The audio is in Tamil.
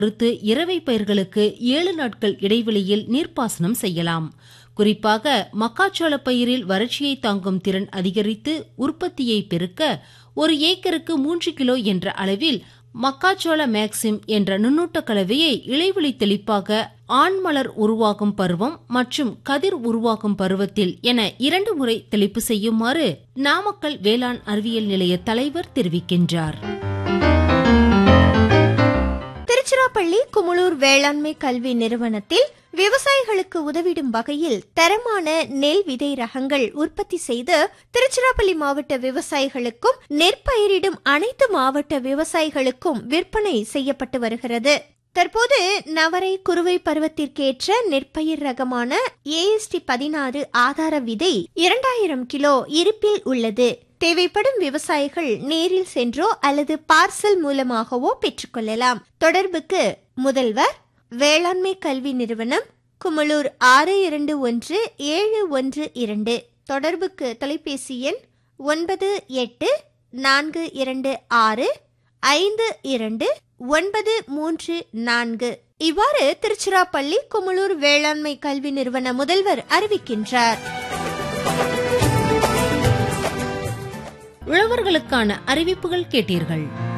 பொறுத்து இரவை பயிர்களுக்கு ஏழு நாட்கள் இடைவெளியில் நீர்ப்பாசனம் செய்யலாம் குறிப்பாக மக்காச்சோள பயிரில் வறட்சியை தாங்கும் திறன் அதிகரித்து உற்பத்தியை பெருக்க ஒரு ஏக்கருக்கு மூன்று கிலோ என்ற அளவில் மக்காச்சோள மேக்சிம் என்ற நுண்ணூட்ட கலவையை இளைவெளி தெளிப்பாக ஆண்மலர் உருவாகும் பருவம் மற்றும் கதிர் உருவாகும் பருவத்தில் என இரண்டு முறை தெளிப்பு செய்யுமாறு நாமக்கல் வேளாண் அறிவியல் நிலைய தலைவர் தெரிவிக்கின்றார் திருச்சிராப்பள்ளி குமுளூர் வேளாண்மை கல்வி நிறுவனத்தில் விவசாயிகளுக்கு உதவிடும் வகையில் தரமான நெல் விதை ரகங்கள் உற்பத்தி செய்து திருச்சிராப்பள்ளி மாவட்ட விவசாயிகளுக்கும் நெற்பயிரிடும் அனைத்து மாவட்ட விவசாயிகளுக்கும் விற்பனை செய்யப்பட்டு வருகிறது தற்போது நவரை குறுவை பருவத்திற்கேற்ற நெற்பயிர் ரகமான ஏஎஸ்டி பதினாறு ஆதார விதை இரண்டாயிரம் கிலோ இருப்பில் உள்ளது தேவைப்படும் விவசாயிகள் நேரில் சென்றோ அல்லது பார்சல் மூலமாகவோ பெற்றுக்கொள்ளலாம் தொடர்புக்கு முதல்வர் வேளாண்மை கல்வி நிறுவனம் குமளூர் ஆறு இரண்டு ஒன்று ஏழு ஒன்று இரண்டு தொடர்புக்கு தொலைபேசி எண் ஒன்பது எட்டு நான்கு இரண்டு ஆறு ஐந்து இரண்டு ஒன்பது மூன்று நான்கு இவ்வாறு திருச்சிராப்பள்ளி குமளூர் வேளாண்மை கல்வி நிறுவன முதல்வர் அறிவிக்கின்றார் உழவர்களுக்கான அறிவிப்புகள் கேட்டீர்கள்